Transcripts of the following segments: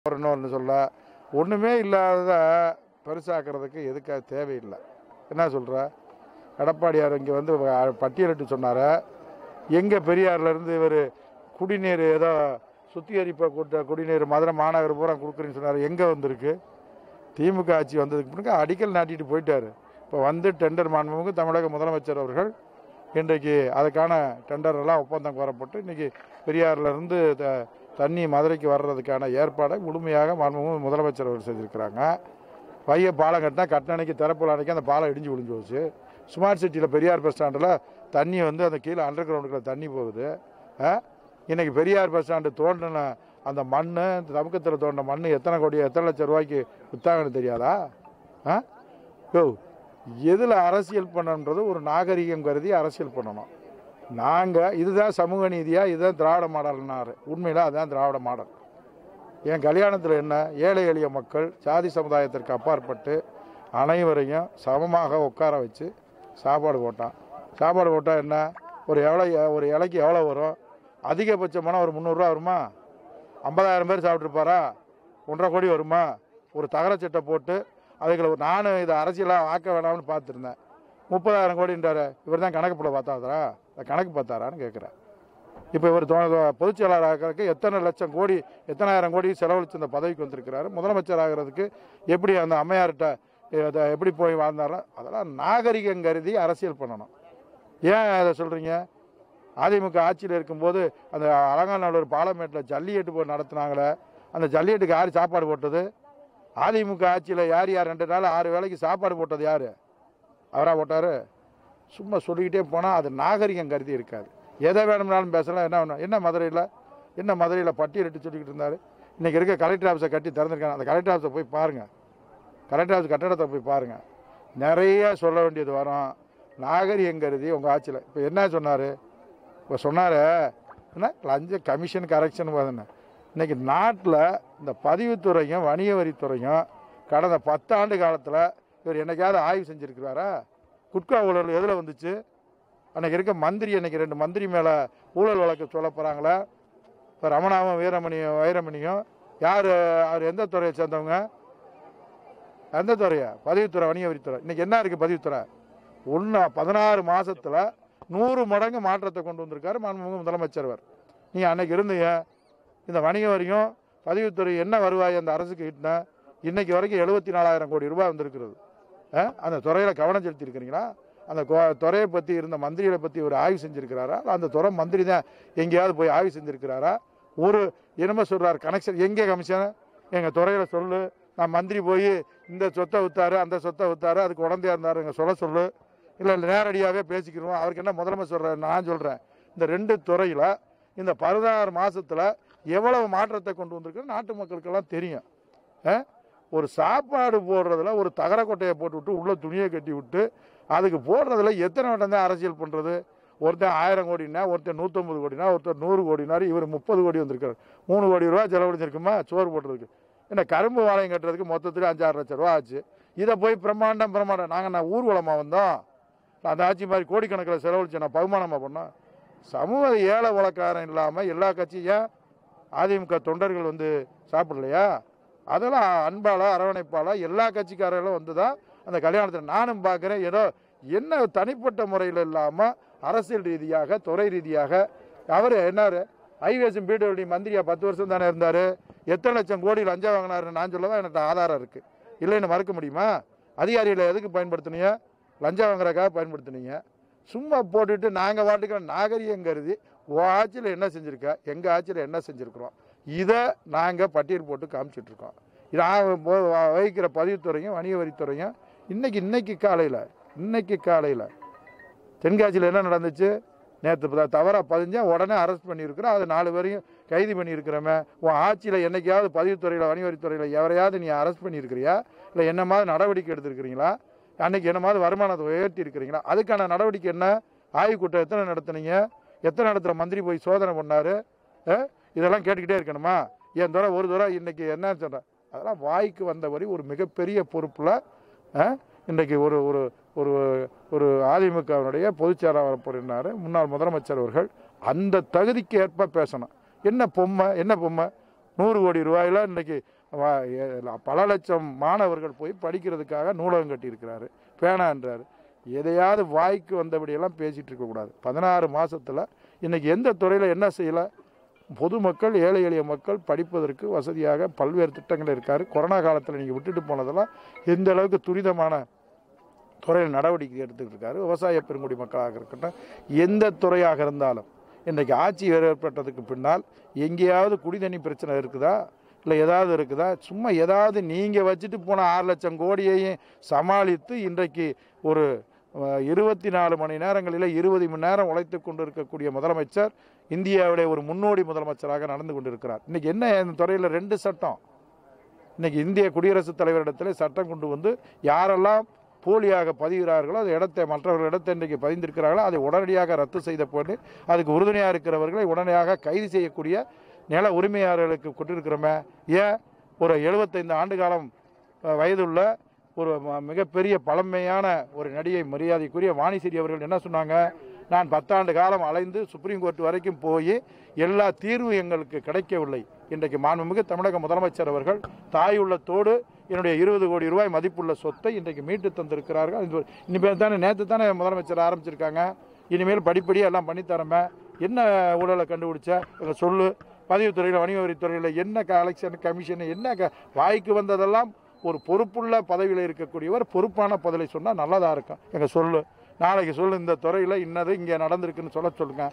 வரணும்னு சொல்ல ஒன்றுமே இல்லாதத பெருசாக்கிறதுக்கு எதுக்காக தேவையில்லை என்ன சொல்கிற எடப்பாடியார் இங்கே வந்து வ- பட்டியலிட்டு சொன்னார் எங்கே பெரியார்லேருந்து இவர் குடிநீர் ஏதோ சுத்திகரிப்பை கூட்ட குடிநீர் மதுரை மாநகர் பூரா கொடுக்குறேன்னு சொன்னார் எங்கே வந்திருக்கு திமுக ஆட்சி வந்ததுக்கு பிறகு அடிக்கல் நாட்டிட்டு போயிட்டார் இப்போ வந்து டெண்டர் மாண்புமிகு தமிழக முதலமைச்சர் அவர்கள் இன்றைக்கு அதுக்கான டெண்டர் எல்லாம் ஒப்பந்தம் கோரப்பட்டு இன்னைக்கு பெரியார்லேருந்து த தண்ணி மதுரைக்கு வர்றதுக்கான ஏற்பாடை முழுமையாக மாண்புமிகு முதலமைச்சர் அவர்கள் செஞ்சுருக்கிறாங்க பைய பாலம் கட்டினா கட்டணைக்கு திறப்புல அன்னைக்கு அந்த பாலம் இடிஞ்சு விழுந்து போச்சு ஸ்மார்ட் சிட்டியில் பெரியார் பஸ் ஸ்டாண்டில் தண்ணி வந்து அந்த கீழே அண்டர் கிரவுண்டுக்குள்ள தண்ணி போகுது ஆ? இன்னைக்கு பெரியார் பஸ் ஸ்டாண்டு தோண்டின அந்த மண் தமுக்கத்தில் தோண்டின மண் எத்தனை கோடி எத்தனை லட்சம் ரூபாய்க்கு வித்தாங்கன்னு தெரியாதா ஆ யோ எதில் அரசியல் பண்ணணுன்றது ஒரு நாகரிகம் கருதி அரசியல் பண்ணணும் நாங்கள் இதுதான் சமூக நீதியாக இதுதான் திராவிட மாடல்னாரு உண்மையில் அதுதான் திராவிட மாடல் என் கல்யாணத்தில் என்ன ஏழை எளிய மக்கள் சாதி சமுதாயத்திற்கு அப்பாற்பட்டு அனைவரையும் சமமாக உட்கார வச்சு சாப்பாடு போட்டான் சாப்பாடு போட்டால் என்ன ஒரு எவ்வளோ ஒரு இலைக்கு எவ்வளோ வரும் அதிகபட்சமான ஒரு முந்நூறுரூவா வருமா ஐம்பதாயிரம் பேர் சாப்பிட்ருப்பாரா ஒன்றரை கோடி வருமா ஒரு தகர சட்டை போட்டு அதுகளை ஒரு நானும் இதை அரசியலாக ஆக்க வேணாம்னு பார்த்துருந்தேன் முப்பதாயிரம் கோடின்றாரு இவர் தான் கணக்கு போட பார்த்தாதரா கணக்கு பார்த்தாரான்னு கேட்குறேன் இப்போ இவர் தொ- பொதுச் செயலாளர் ஆகிறதுக்கு எத்தனை லட்சம் கோடி எத்தனாயிரம் கோடி செலவழிச்சு இந்த பதவிக்கு வந்திருக்கிறாரு முதலமைச்சர் ஆகிறதுக்கு எப்படி அந்த அம்மையார்கிட்ட இதை எப்படி போய் வாழ்ந்தாரோ அதெல்லாம் நாகரிகம் கருதி அரசியல் பண்ணணும் ஏன் அதை சொல்கிறீங்க அதிமுக ஆட்சியில் இருக்கும்போது அந்த அலங்காநல்லூர் பாலமேட்டில் ஜல்லிக்கட்டு போய் நடத்துனாங்களே அந்த ஜல்லிக்கட்டுக்கு யார் சாப்பாடு போட்டது அதிமுக ஆட்சியில் யார் யார் ரெண்டு நாள் ஆறு வேளைக்கு சாப்பாடு போட்டது யார் அவரா போட்டார் சும்மா சொல்லிக்கிட்டே போனால் அது நாகரிகம் கருதி இருக்காது எதை வேணும்னாலும் பேசலாம் என்ன வேணும் என்ன மதுரையில் என்ன மதுரையில் பட்டியலிட்டு சொல்லிக்கிட்டு இருந்தார் இன்றைக்கி இருக்க கலெக்டர் ஆஃபீஸை கட்டி திறந்துருக்காங்க அந்த கலெக்டர் ஆஃபீஸை போய் பாருங்கள் கலெக்டர் ஆஃபீஸ் கட்டடத்தை போய் பாருங்கள் நிறைய சொல்ல வேண்டியது வரும் நாகரிகம் கருதி உங்கள் ஆட்சியில் இப்போ என்ன சொன்னார் இப்போ சொன்னார் என்ன லஞ்ச கமிஷன் கரெக்ஷன் பார்த்தேன்னு இன்னைக்கு நாட்டில் இந்த பதிவுத்துறையும் வணிக வரித்துறையும் கடந்த பத்தாண்டு காலத்தில் இவர் என்னைக்காவது ஆய்வு செஞ்சுருக்கிறாரா குட்கா ஊழல் எதில் வந்துச்சு அன்னைக்கு இருக்க மந்திரி அன்னைக்கு ரெண்டு மந்திரி மேலே ஊழல் வழக்கு சொல்ல போகிறாங்களே இப்போ ரமணாவும் வீரமணியும் வைரமணியும் யார் அவர் எந்த துறையை சேர்ந்தவங்க எந்த துறையா பதிவுத்துறை வணிக வரித்துறை இன்னைக்கு என்ன இருக்குது பதிவுத்துறை ஒன்று பதினாறு மாசத்துல நூறு மடங்கு மாற்றத்தை கொண்டு வந்திருக்காரு மாண்புமிகு முதலமைச்சர் அவர் நீங்கள் அன்னைக்கு இருந்தீங்க இந்த வணிக வரியும் பதிவுத்துறை என்ன வருவாய் அந்த அரசுக்கு ஈட்டின இன்னைக்கு வரைக்கும் எழுபத்தி நாலாயிரம் கோடி ரூபாய் வந்திருக்கிறது ஆ? அந்த துறையில் கவனம் செலுத்தியிருக்கிறீங்களா அந்த கோ- துறையை பற்றி இருந்த மந்திரிகளை பற்றி ஒரு ஆய்வு செஞ்சிருக்கிறாரா இல்ல அந்த துறை மந்திரி தான் எங்கேயாவது போய் ஆய்வு செஞ்சிருக்கிறாரா ஒரு என்னமோ சொல்றாரு கனெக்ஷன் எங்கே கமிஷன் எங்கள் துறையில் சொல்லு நான் மந்திரி போய் இந்த சொத்தை வித்தாரு அந்த சொத்தை வித்தாரு அதுக்கு உடந்தையா இருந்தாரு எங்க சொல்ல சொல்லு இல்லை நேரடியாகவே பேசிக்கிறோம் அவருக்கு என்ன முதலமைச்சர் சொல்கிறார் நான் சொல்கிறேன் இந்த ரெண்டு துறையில் இந்த பதினாறு மாசத்துல எவ்வளவு மாற்றத்தை கொண்டு வந்திருக்கு நாட்டு மக்களுக்கெல்லாம் தெரியும் ஆ? ஒரு சாப்பாடு போடுறதுல ஒரு தகர கொட்டையை போட்டு விட்டு உள்ள துணியை கட்டி விட்டு அதுக்கு போடுறதுல எத்தனை வட்டம் தான் அரசியல் பண்ணுறது ஒருத்தன் ஆயிரம் கோடினா ஒருத்தன் நூற்றம்பது கோடினா ஒருத்தர் நூறு கோடினாரு இவர் முப்பது கோடி வந்திருக்காரு மூணு கோடி ரூபா செலவழிச்சிருக்குமா சோறு போடுறதுக்கு என்ன கரும்பு வாழையம் கட்டுறதுக்கு மொத்தத்தில் அஞ்சாறு லட்சம் ரூபா ஆச்சு இதை போய் பிரம்மாண்டம் பிரம்மாண்டம் நாங்கள் நான் ஊர்வலமாக வந்தோம் நான் அந்த ஆட்சி மாதிரி கோடிக்கணக்கில் செலவழிச்சு நான் பகுமானமாக பண்ணோம் சமூக ஏழை வழக்காரன் இல்லாமல் எல்லா கட்சியும் அதிமுக தொண்டர்கள் வந்து சாப்பிடலையா அதெல்லாம் அன்பால அரவணைப்பால எல்லா கட்சிக்காரர்களும் வந்து தான் அந்த கல்யாணத்தில் நானும் பார்க்குறேன் ஏதோ என்ன தனிப்பட்ட முறையில் இல்லாமல் அரசியல் ரீதியாக துறை ரீதியாக அவர் என்னார் ஐவேஎஸும் பிடபிள்யூ மந்திரியா பத்து வருஷம் தானே இருந்தார் எத்தனை லட்சம் கோடி லஞ்சம் வாங்கினாருன்னு நான் சொல்லவா எனக்கு ஆதாரம் இருக்குது இல்லைன்னு மறுக்க முடியுமா அதிகாரிகளை எதுக்கு பயன்படுத்துனீங்க லஞ்சம் வாங்குறதுக்காக பயன்படுத்துனீங்க சும்மா போட்டுட்டு நாங்கள் வாட்டுக்கிற நாகரிகம் கருதி உன் ஆட்சியில் என்ன செஞ்சுருக்க எங்கள் ஆட்சியில் என்ன செஞ்சுருக்குறோம் இதை நாங்கள் பட்டியல் போட்டு காமிச்சிட்ருக்கோம் நான் போ- வகிக்கிற பதிவுத்துறையும் வணிக வரித்துறையும் இன்னைக்கு இன்னைக்கு காலையில் இன்னைக்கு காலையில் தென்காசியில் என்ன நடந்துச்சு நேற்று தவறாக பதிஞ்சா உடனே அரெஸ்ட் பண்ணியிருக்கிறோம் அதை நாலு பேரையும் கைது பண்ணியிருக்கிறோமே உன் ஆட்சியில் என்னைக்காவது பதிவுத்துறையில் வணிக வரித்துறையில் எவரையாவது நீ அரெஸ்ட் பண்ணியிருக்கிறியா இல்லை என்னமாவது நடவடிக்கை எடுத்திருக்கிறீங்களா அன்னைக்கு என்னமாவது வருமானத்தை உயர்த்தி இருக்கிறீங்களா அதுக்கான நடவடிக்கை என்ன ஆய்வுக் கூட்டம் எத்தனை நடத்துனீங்க எத்தனை இடத்துல மந்திரி போய் சோதனை பண்ணாரு அஹ்? இதெல்லாம் கேட்டுக்கிட்டே இருக்கணுமா என் தூரம் ஒரு தூரம் இன்னைக்கு என்ன சொல்கிறேன் அதெல்லாம் வாய்க்கு வந்தபடி ஒரு மிகப்பெரிய பொறுப்பில் இன்றைக்கு ஒரு ஒரு ஒரு ஒரு அதிமுகவினுடைய பொதுச் செயலாளர் போயிருந்தார் முன்னாள் முதலமைச்சர் அவர்கள் அந்த தகுதிக்கு ஏற்ப பேசணும் என்ன பொம்மை என்ன பொம்மை நூறு கோடி ரூபாயில் இன்றைக்கி வ- எ- பல லட்சம் மாணவர்கள் போய் படிக்கிறதுக்காக நூலகம் கட்டியிருக்கிறாரு பேனான்றாரு எதையாவது வாய்க்கு வந்தபடியெல்லாம் பேசிகிட்டு இருக்கக்கூடாது பதினாறு மாசத்துல இன்னைக்கு எந்த துறையில் என்ன செய்யலை பொதுமக்கள் ஏழை எளிய மக்கள் படிப்பதற்கு வசதியாக பல்வேறு திட்டங்கள் இருக்காரு கொரோனா காலத்தில் நீங்கள் விட்டுட்டு போனதெல்லாம் எந்த அளவுக்கு துரிதமான துறையில் நடவடிக்கை எடுத்துக்கிட்டு இருக்காரு விவசாய பெருங்குடி மக்களாக இருக்கட்டும் எந்த துறையாக இருந்தாலும் இன்றைக்கு ஆட்சி ஏற்பட்டதுக்கு பின்னால் எங்கேயாவது குடிதண்ணி பிரச்சனை இருக்குதா இல்லை ஏதாவது இருக்குதா சும்மா ஏதாவது நீங்கள் வச்சுட்டு போன ஆறு லட்சம் கோடியையும் சமாளித்து இன்றைக்கு ஒரு இருபத்தி நாலு மணி நேரங்களில் இருபது மணி நேரம் உழைத்து கொண்டு இருக்கக்கூடிய முதலமைச்சர் இந்தியாவுடைய ஒரு முன்னோடி முதலமைச்சராக நடந்து கொண்டிருக்கிறார் இன்னைக்கு என்ன இந்த துறையில் ரெண்டு சட்டம் இன்னைக்கு இந்திய குடியரசுத் தலைவரிடத்தில் சட்டம் கொண்டு வந்து யாரெல்லாம் போலியாக பதிகிறார்களோ அந்த இடத்தை மற்றவர்கள் இடத்தை இன்றைக்கு பதிந்திருக்கிறார்களோ அதை உடனடியாக ரத்து செய்த போது அதுக்கு உறுதுணையாக இருக்கிறவர்களை உடனடியாக கைது செய்யக்கூடிய நில உரிமையாளர்களுக்கு கொண்டிருக்கிறோமே ஏன் ஒரு எழுபத்தைந்து ஆண்டு காலம் அஹ், வயதுள்ள ஒரு ம- மிகப்பெரிய பழமையான ஒரு நடிகை மரியாதைக்குரிய வாணிசிறி அவர்கள் என்ன சொன்னாங்க நான் பத்தாண்டு காலம் அலைந்து சுப்ரீம் கோர்ட் வரைக்கும் போய் எல்லா தீர்வும் எங்களுக்கு கிடைக்கவில்லை இன்றைக்கு மாண்புமிகு தமிழக முதலமைச்சர் அவர்கள் தாய் உள்ளத்தோடு என்னுடைய இருபது கோடி ரூபாய் மதிப்புள்ள சொத்தை இன்றைக்கு மீட்டு தந்திருக்கிறார்கள் இது ஒரு- இனிமேல் தானே நேற்று தானே முதலமைச்சர் ஆரம்பிச்சிருக்காங்க இனிமேல் படிப்படியாக எல்லாம் பண்ணித்தரமே என்ன ஊழலை கண்டுபிடிச்ச எங்க சொல்லு பதிவுத்துறையில் வணிக வரித்துறையில் என்ன கலெக்ஷன் கமிஷன் என்ன க- வாய்க்கு வந்ததெல்லாம் ஒரு பொறுப்புள்ள பதவியில் இருக்கக்கூடியவர் பொறுப்பான பதிலை சொன்னால் நல்லதாக இருக்கும் எங்க சொல்லு நாளைக்கு சொல்லு இந்த துறையில் இன்னது இங்கே நடந்திருக்குன்னு சொல்ல சொல்லுங்க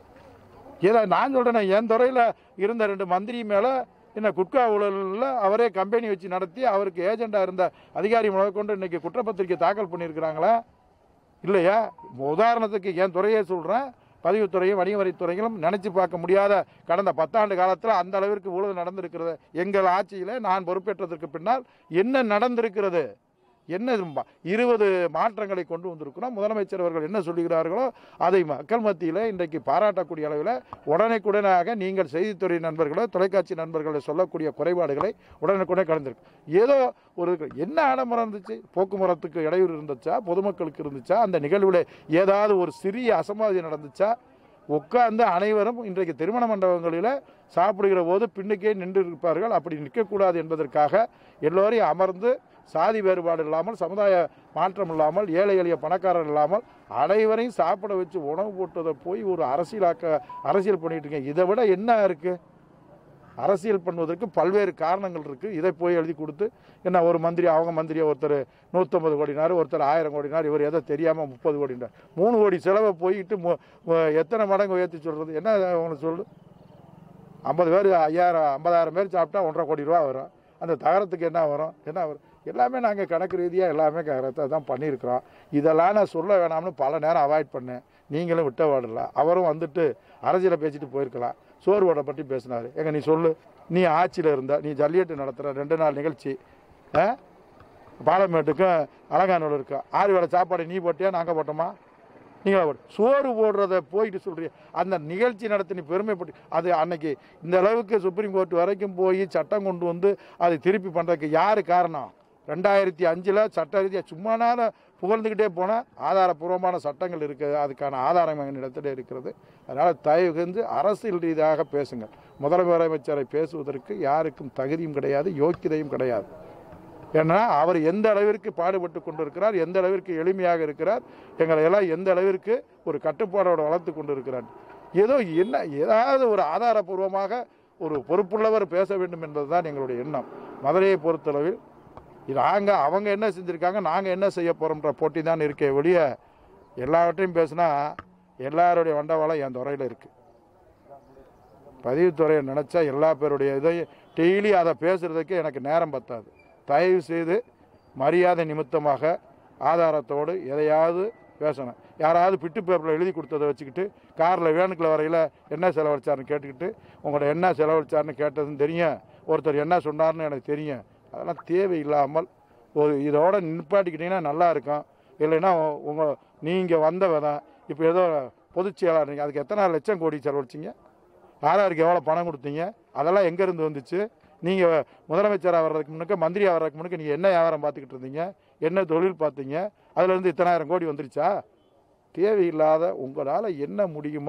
ஏதோ நான் சொல்கிறேன் என் துறையில் இருந்த ரெண்டு மந்திரி மேலே என்ன குட்கா ஊழலில் அவரே கம்பெனி வச்சு நடத்தி அவருக்கு ஏஜெண்டாக இருந்த அதிகாரி முதற்கொண்டு இன்னைக்கு குற்றப்பத்திரிக்கை தாக்கல் பண்ணியிருக்கிறாங்களா இல்லையா உதாரணத்துக்கு என் துறையே சொல்கிறேன் பதிவுத்துறையும் வணிக வரித்துறைகளும் நினச்சி பார்க்க முடியாத கடந்த பத்தாண்டு காலத்தில் அந்த அளவிற்கு ஊழல் நடந்திருக்கிறது எங்கள் ஆட்சியில் நான் பொறுப்பேற்றதற்கு பின்னால் என்ன நடந்திருக்கிறது என்ன இது ம- இருபது மாற்றங்களை கொண்டு வந்திருக்கிறோம் முதலமைச்சர் அவர்கள் என்ன சொல்லுகிறார்களோ அதை மக்கள் மத்தியில் இன்றைக்கு பாராட்டக்கூடிய அளவில் உடனுக்குடனாக நீங்கள் செய்தித்துறை நண்பர்களோ தொலைக்காட்சி நண்பர்களோ சொல்லக்கூடிய குறைபாடுகளை உடனுக்குடனே கலந்துருக்கு ஏதோ ஒரு என்ன ஆடம்பரம் இருந்துச்சு போக்குவரத்துக்கு இடையூறு இருந்துச்சா பொதுமக்களுக்கு இருந்துச்சா அந்த நிகழ்வில் ஏதாவது ஒரு சிறிய அசம்பாவிதம் நடந்துச்சா உட்கார்ந்து அனைவரும் இன்றைக்கு திருமண மண்டபங்களில் சாப்பிடுகிற போது பின்னுக்கே நின்று இருப்பார்கள் அப்படி நிற்கக்கூடாது என்பதற்காக எல்லோரையும் அமர்ந்து சாதி வேறுபாடு இல்லாமல் சமுதாய மாற்றம் இல்லாமல் ஏழை எளிய பணக்காரர் இல்லாமல் அனைவரையும் சாப்பிட வச்சு உணவு போட்டதை போய் ஒரு அரசியலாக்க அரசியல் பண்ணிட்டு இருக்கீங்க இதை விட என்ன இருக்குது அரசியல் பண்ணுவதற்கு பல்வேறு காரணங்கள் இருக்குது இதை போய் எழுதி கொடுத்து என்ன ஒரு மந்திரி அவங்க மந்திரியை ஒருத்தர் நூற்றம்பது கோடினார் ஒருத்தர் ஆயிரம் கோடினார் இவர் எதோ தெரியாமல் முப்பது கோடினார் மூணு கோடி செலவை போயிட்டு மு- மு- எத்தனை மடங்கு உயர்த்தி சொல்கிறது என்ன அவங்களுக்கு சொல்லு ஐம்பது பேர் ஐயாயிரம் ஐம்பதாயிரம் பேர் சாப்பிட்டா ஒன்றரை கோடி ரூபா வரும் அந்த தகரத்துக்கு என்ன வரும் என்ன வரும் எல்லாமே நாங்கள் கணக்கு ரீதியாக எல்லாமே கரெக்டாக தான் பண்ணியிருக்கிறோம் இதெல்லாம் நான் சொல்ல வேணாம்னு பல நேரம் அவாய்ட் பண்ணேன் நீங்களும் விட்ட வாடல அவரும் வந்துட்டு அரசியலை பேசிட்டு போயிருக்கலாம் சோறு வடை பற்றி பேசினார் எங்க நீ சொல்லு நீ ஆட்சியில் இருந்த நீ ஜல்லிக்கட்டு நடத்துகிற ரெண்டு நாள் நிகழ்ச்சி ஆ பாலமேட்டுக்கும் அலங்காநல்லூருக்கும் ஆறு வேளை சாப்பாடு நீ போட்டியா நாங்கள் போட்டோமா நீங்கள் போட்டு சோறு போடுறத போயிட்டு சொல்கிறீங்க அந்த நிகழ்ச்சி நடத்தி நீ பெருமைப்பட்டு அது அன்னைக்கு இந்த அளவுக்கு சுப்ரீம் கோர்ட் வரைக்கும் போய் சட்டம் கொண்டு வந்து அதை திருப்பி பண்ணுறதுக்கு யார் காரணம் ரெண்டாயிரத்தி அஞ்சில் சட்ட ரீதியாக சும்மா நேரம் புகழ்ந்துக்கிட்டே போனால் ஆதாரபூர்வமான சட்டங்கள் இருக்குது அதுக்கான ஆதாரம் எங்களிடத்தில் இருக்கிறது அதனால் தயவு செஞ்சு அரசியல் ரீதியாக பேசுங்க முதலமைச்சரை பேசுவதற்கு யாருக்கும் தகுதியும் கிடையாது யோக்கியதையும் கிடையாது ஏன்னா அவர் எந்த அளவிற்கு பாடுபட்டு கொண்டிருக்கிறார் எந்த அளவிற்கு எளிமையாக இருக்கிறார் எங்களை எல்லாம் எந்த அளவிற்கு ஒரு கட்டுப்பாடோடு வளர்த்து கொண்டிருக்கிறார் ஏதோ என்ன ஏதாவது ஒரு ஆதாரபூர்வமாக ஒரு பொறுப்புள்ளவர் பேச வேண்டும் என்பதுதான் எங்களுடைய எண்ணம் மதுரையை பொறுத்தளவில் நாங்கள் அவங்க என்ன செஞ்சுருக்காங்க நாங்கள் என்ன செய்ய போகிறோம்ன்ற போட்டி தான் இருக்கே ஒழிய எல்லாவற்றையும் பேசினா எல்லாருடைய வண்டவாளம் என் துறையில் இருக்குது பதிவுத்துறையை நினச்சா எல்லா பேருடைய இதையும் டெய்லி அதை பேசுகிறதுக்கு எனக்கு நேரம் பத்தாது தயவு செய்து மரியாதை நிமித்தமாக ஆதாரத்தோடு எதையாவது பேசணும் யாராவது பிட்டு பேப்பரில் எழுதி கொடுத்ததை வச்சுக்கிட்டு காரில் வேனுக்குள்ள வரையில் என்ன செலவழிச்சாருன்னு கேட்டுக்கிட்டு உங்களோட என்ன செலவழிச்சாருன்னு கேட்டதுன்னு தெரியும் ஒருத்தர் என்ன சொன்னார்னு எனக்கு தெரியும் அதெல்லாம் தேவையில்லாமல் ஒரு இதோட நிப்பாட்டிக்கிட்டிங்கன்னா நல்லா இருக்கும் இல்லைன்னா உங்கள் நீங்கள் வந்த விதம் இப்போ ஏதோ பொதுச் செயலாளர் நீங்கள் அதுக்கு எத்தனை லட்சம் கோடி செலவழிச்சிங்க யாராருக்கு எவ்வளோ பணம் கொடுத்தீங்க அதெல்லாம் எங்கேருந்து வந்துச்சு நீங்கள் முதலமைச்சராக வர்றதுக்கு முன்னுக்க மந்திரியாக வர்றதுக்கு முன்னுக்க நீங்கள் என்ன வியாபாரம் பார்த்துக்கிட்டு இருந்தீங்க என்ன தொழில் பார்த்தீங்க அதுலேருந்து இத்தனாயிரம் கோடி வந்துருச்சா தேவையில்லாத உங்களால் என்ன முடியுமோ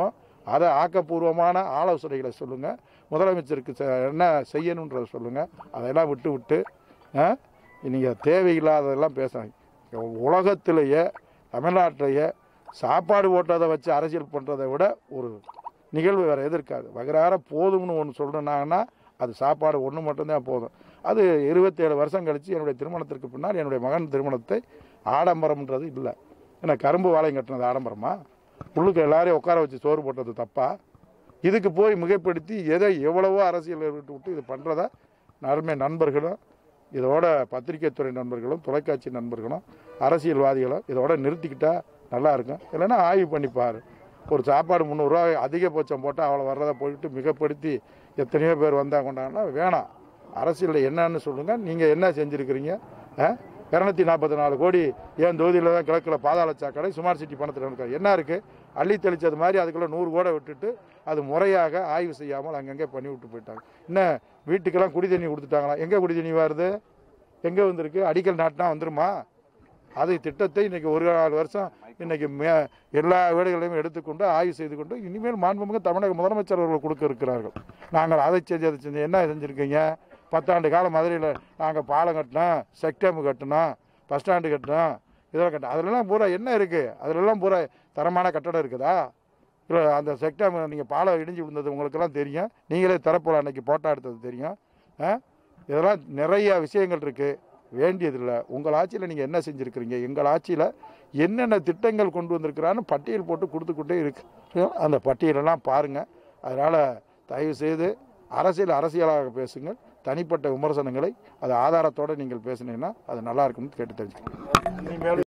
அதை ஆக்கப்பூர்வமான ஆலோசனைகளை சொல்லுங்கள் முதலமைச்சருக்கு செ- என்ன செய்யணுன்றதை சொல்லுங்கள் அதையெல்லாம் விட்டு விட்டு நீங்கள் தேவையில்லாததெல்லாம் பேசுகிறாங்க உலகத்திலேயே தமிழ்நாட்டிலேயே சாப்பாடு ஓட்டதை வச்சு அரசியல் பண்ணுறதை விட ஒரு நிகழ்வு வேறு எது இருக்காது வகரார போதும்னு ஒன்று சொல்கிறேன்னாங்கன்னா அது சாப்பாடு ஒன்று மட்டும்தான் போதும் அது இருபத்தேழு வருஷம் கழித்து என்னுடைய திருமணத்திற்கு பின்னால் என்னுடைய மகன் திருமணத்தை ஆடம்பரம்ன்றது இல்லை ஏன்னா கரும்பு வாழையும் கட்டினது ஆடம்பரமா உள்ளுக்கு எல்லாரையும் உட்கார வச்சு சோறு போட்டது தப்பா இதுக்கு போய் மிகைப்படுத்தி எதை எவ்வளவோ அரசியல் விட்டு விட்டு இது பண்ணுறத அருமை நண்பர்களும் இதோட பத்திரிகைத்துறை நண்பர்களும் தொலைக்காட்சி நண்பர்களும் அரசியல்வாதிகளும் இதோட நிறுத்திக்கிட்டா நல்லா இருக்கும் இல்லைன்னா ஆய்வு பண்ணிப்பார் ஒரு சாப்பாடு முந்நூறுரூவா அதிகபட்சம் போட்டால் அவ்வளோ வர்றதை போயிட்டு மிகப்படுத்தி எத்தனையோ பேர் வந்தால் கொண்டாங்கன்னா வேணாம் அரசியலில் என்னன்னு சொல்லுங்கள் நீங்கள் என்ன செஞ்சுருக்கிறீங்க இரநூத்தி நாற்பத்தி நாலு கோடி ஏன் தொகுதியில் தான் கிழக்கில் பாதாள சாக்கடை சுமார் சிட்டி பணத்தில் இருக்காரு என்ன இருக்குது அள்ளி தெளிச்சது மாதிரி அதுக்குள்ளே நூறு கோடை விட்டுட்டு அது முறையாக ஆய்வு செய்யாமல் அங்கங்கே பண்ணி விட்டு போயிட்டாங்க இன்னும் வீட்டுக்கெல்லாம் குடி தண்ணி கொடுத்துட்டாங்களா எங்கே குடி தண்ணி வருது எங்கே வந்திருக்கு அடிக்கல் நாட்டினா வந்துருமா அது திட்டத்தை இன்னைக்கு ஒரு நாலு வருஷம் இன்னைக்கு மே எல்லா வீடுகளையும் எடுத்துக்கொண்டு ஆய்வு செய்து கொண்டு இனிமேல் மாண்புமிகு தமிழக முதலமைச்சர் அவர்கள் கொடுக்க இருக்கிறார்கள் நாங்கள் அதை செஞ்சு அதை செஞ்சு என்ன செஞ்சுருக்கீங்க பத்தாண்டு காலம் மதுரையில் நாங்கள் பாலம் கட்டினோம் செக்டேம் கட்டினோம் பஸ் ஸ்டாண்டு கட்டினோம் இதெல்லாம் கட்டினோம் அதிலெல்லாம் பூரா என்ன இருக்குது அதிலெல்லாம் பூரா தரமான கட்டடம் இருக்குதா இல்லை அந்த செக்டேம் நீங்கள் பாலம் இடிஞ்சு விழுந்தது உங்களுக்கெல்லாம் தெரியும் நீங்களே திறப்போல அன்னைக்கு போட்டோ எடுத்தது தெரியும் ஆ? இதெல்லாம் நிறைய விஷயங்கள் இருக்குது வேண்டியதில்லை உங்கள் ஆட்சியில் நீங்கள் என்ன செஞ்சுருக்கிறீங்க எங்கள் ஆட்சியில் என்னென்ன திட்டங்கள் கொண்டு வந்திருக்கிறான்னு பட்டியல் போட்டு கொடுத்துக்கிட்டே இருக்கு அந்த பட்டியலெல்லாம் பாருங்கள் அதனால் தயவு செய்து அரசியல் அரசியலாக பேசுங்கள் தனிப்பட்ட விமர்சனங்களை அது ஆதாரத்தோடு நீங்கள் பேசுனீங்கன்னா அது நல்லா இருக்கும்னு கேட்டு தெரிஞ்சுக்கணும் இனிமேல்